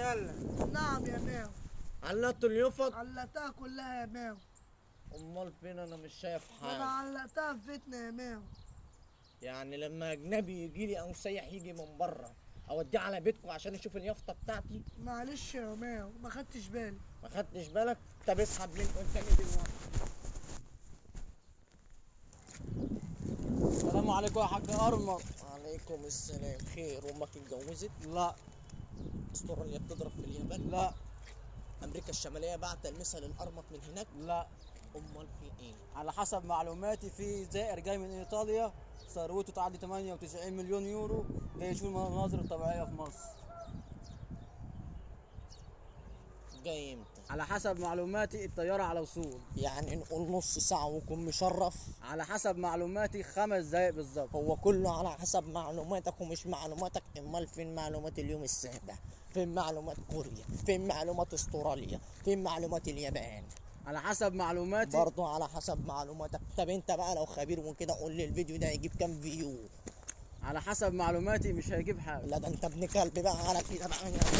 يلا نعم يا ماو علقتوا اليفط علقتها كلها يا ماو امال فين انا مش شايف انا حاجه علقتها في بيتنا يا ماو يعني لما اجنبي يجي لي او سياح يجي من بره اوديه على بيتكم عشان يشوف اليافطه بتاعتي معلش يا ماو ما خدتش بالي ما خدتش بالك طب اسحب ليه قدامي دلوقتي السلام عليكم يا حاج ارمر وعليكم السلام خير امك اتجوزت لا استراليا بتضرب في اليابان لا امريكا الشماليه بعت المثل الارمط من هناك لا امال في ايه على حسب معلوماتي في زائر جاي من ايطاليا ثروته تعدي 98 مليون يورو جاي يشوف المناظر الطبيعيه في مصر جاي امتى على حسب معلوماتي الطياره على وصول يعني نقول نص ساعه ويكون مشرف على حسب معلوماتي خمس دقايق بالظبط هو كله على حسب معلوماتك ومش معلوماتك امال فين معلومات اليوم السابع فين معلومات كوريا فين معلومات استراليا فين معلومات اليابان على حسب معلوماتي برضه على حسب معلوماتك طب انت بقى لو خبير وكده قول لي الفيديو ده هيجيب كام فيو على حسب معلوماتي مش هيجيب حاجه لا ده انت ابن كلب بقى على كده بقى يا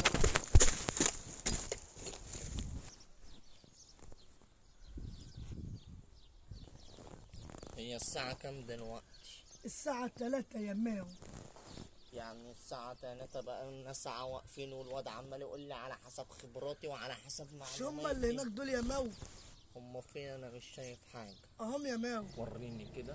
هي الساعة كام دلوقتي؟ الساعة 3 يا ماو يعني الساعة تلاتة بقى لنا ساعة واقفين والواد عمال يقول لي على حسب خبراتي وعلى حسب شو معلوماتي هما اللي هناك دول يا ماو هم فين انا مش شايف حاجة اهم يا ماو وريني كده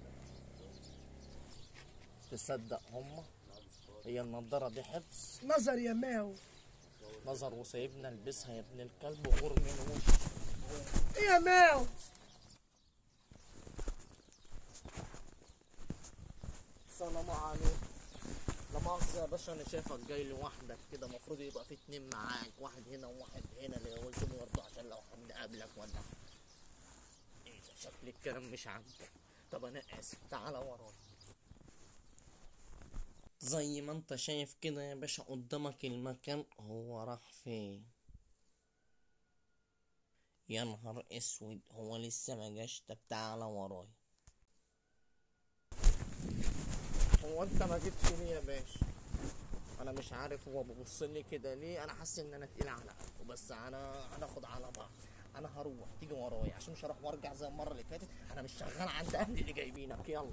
تصدق هم هي النضارة دي حفظ نظر يا ماو نظر وسايبنا البسها يا ابن الكلب وغور من وش ايه يا ماو السلام عليكم لا مؤاخذة يا باشا انا شايفك جاي لوحدك كده المفروض يبقى في اتنين معاك واحد هنا وواحد هنا اللي يوزنوا برضه عشان لو حد قابلك ولا ايه ده شكل الكلام مش عاجبك طب انا اسف تعالى ورايا زي ما انت شايف كده يا باشا قدامك المكان هو راح فين يا نهار اسود هو لسه ما جاش طب تعالى ورايا هو انت ما جيتش ليه يا باشا انا مش عارف هو بيبص لي كده ليه انا حاسس ان انا تقيل على قلبه بس انا هناخد على بعض انا هروح تيجي ورايا عشان مش هروح وارجع زي المره اللي فاتت انا مش شغال عند اهلي اللي جايبينك يلا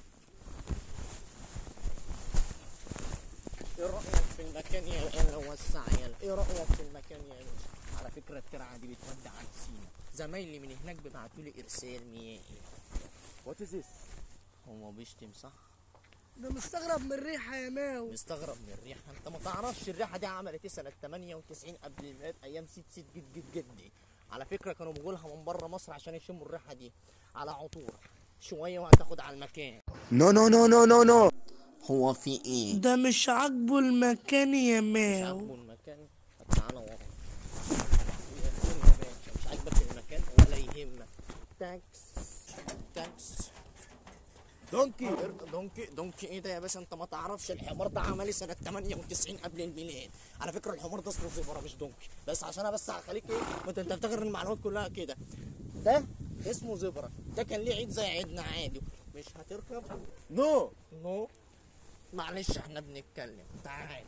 ايه رايك في المكان يا يلا وسع يلا ايه رايك في المكان يا باشا على فكره الترعه دي بتودي على سينا زمايلي من هناك بيبعتوا لي ارسال ميائي وات از ذس هو بيشتم صح ده مستغرب من الريحة يا ماو مستغرب من الريحه انت ما تعرفش الريحه دي عملت ايه سنه 98 قبل الميلاد ايام سيد سيد جد جد جدي على فكره كانوا بيقولها من بره مصر عشان يشموا الريحه دي على عطور شويه وهتاخد على المكان No, no, no, no, no, no. هو في ايه ده مش عاجبه المكان يا مش ماو عاجبه المكان طب تعالى ورا يا خير يا باشا مش عاجبك المكان ولا يهمك تاكس تاكس دونكي دونكي دونكي ايه ده يا باشا انت ما تعرفش الحمار ده عملي سنه 98 قبل الميلاد على فكره الحمار ده اسمه زبره مش دونكي بس عشان انا بس هخليك ايه ما انت انت بتفتكر المعلومات كلها كده ده اسمه زبره ده كان ليه عيد زي عيدنا عادي مش هتركب No. نو معلش احنا بنتكلم تعال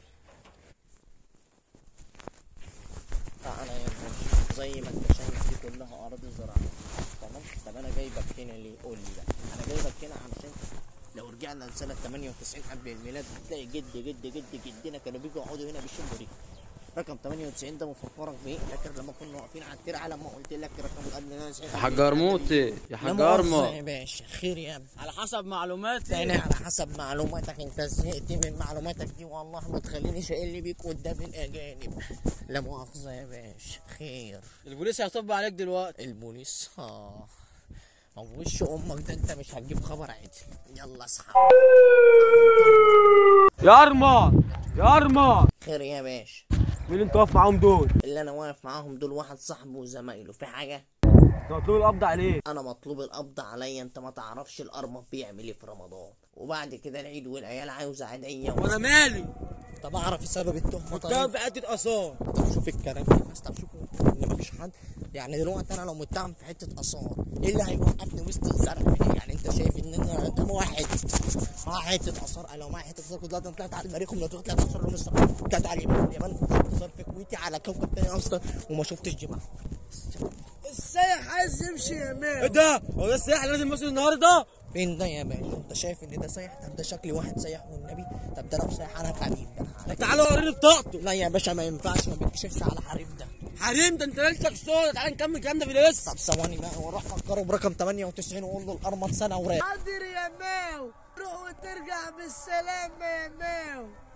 تعالى يا باشا زي ما انت شايف دي كلها اراضي زراعيه تمام طب انا جايبك هنا ليه قول لي بقى انا جايبك هنا علشان لو رجعنا لسنه 98 قبل الميلاد هتلاقي جد جد جد جدنا كانوا بيجوا يقعدوا هنا بيشموا ريحه رقم 98 ده مفكرك بايه فاكر لما كنا واقفين على الترعه لما قلت لك رقم قبل يا حاج ارموطي يا لا حاج مؤاخذة ارمط يا باشا خير يا ابني على حسب معلوماتي تاني على حسب معلوماتك انت زهقت من معلوماتك دي والله ما تخلينيش اقل بيك قدام الاجانب لا مؤاخذة يا باشا خير البوليس هيطب عليك دلوقتي البوليس اه هو وش امك ده انت مش هتجيب خبر عدل يلا اصحى يا ارمط يا ارمط خير يا باشا مين اللي انت واقف معاهم دول؟ اللي انا واقف معاهم دول واحد صاحبه وزمايله في حاجة انت مطلوب القبض عليك انا مطلوب القبض عليا انت ما تعرفش القرمط بيعمل ايه في رمضان وبعد كده العيد والعيال عاوزة عيدية وانا مالي طب اعرف سبب التهمة كنت طيب في حته اثار طب شوف الكلام ده بس طب شوف ان مفيش حد يعني دلوقتي انا لو متهم في حته اثار ايه اللي هيوقفني وسط الزرع في يعني انت شايف ان انا قدام واحد معاه حته اثار أنا لو معايا حته اثار كنت دلوقتي أنا طلعت على المريخ ولا طلعت على شر مصر كانت على اليمن اليمن كنت اثار في كويتي على كوكب تاني اصلا وما شفتش جماعه السايح عايز يمشي يا ايه ماو ده؟ هو ده السياح اللي لازم يمثل النهارده؟ فين ده يا باشا انت شايف ان ده سايح طب ده شكلي واحد سايح والنبي طب ده لو سايح انا حريم ده طب تعالى وريني بطاقته لا يا باشا ما ينفعش ما بيتكشفش على حريم ده حريم ده انت ليلتك صوت تعالى نكمل كلامنا في لسه طب ثواني بقى واروح فكره برقم 98 واقول له الارمط سنه ورايق حاضر يا ماو روح وترجع بالسلامة يا ماو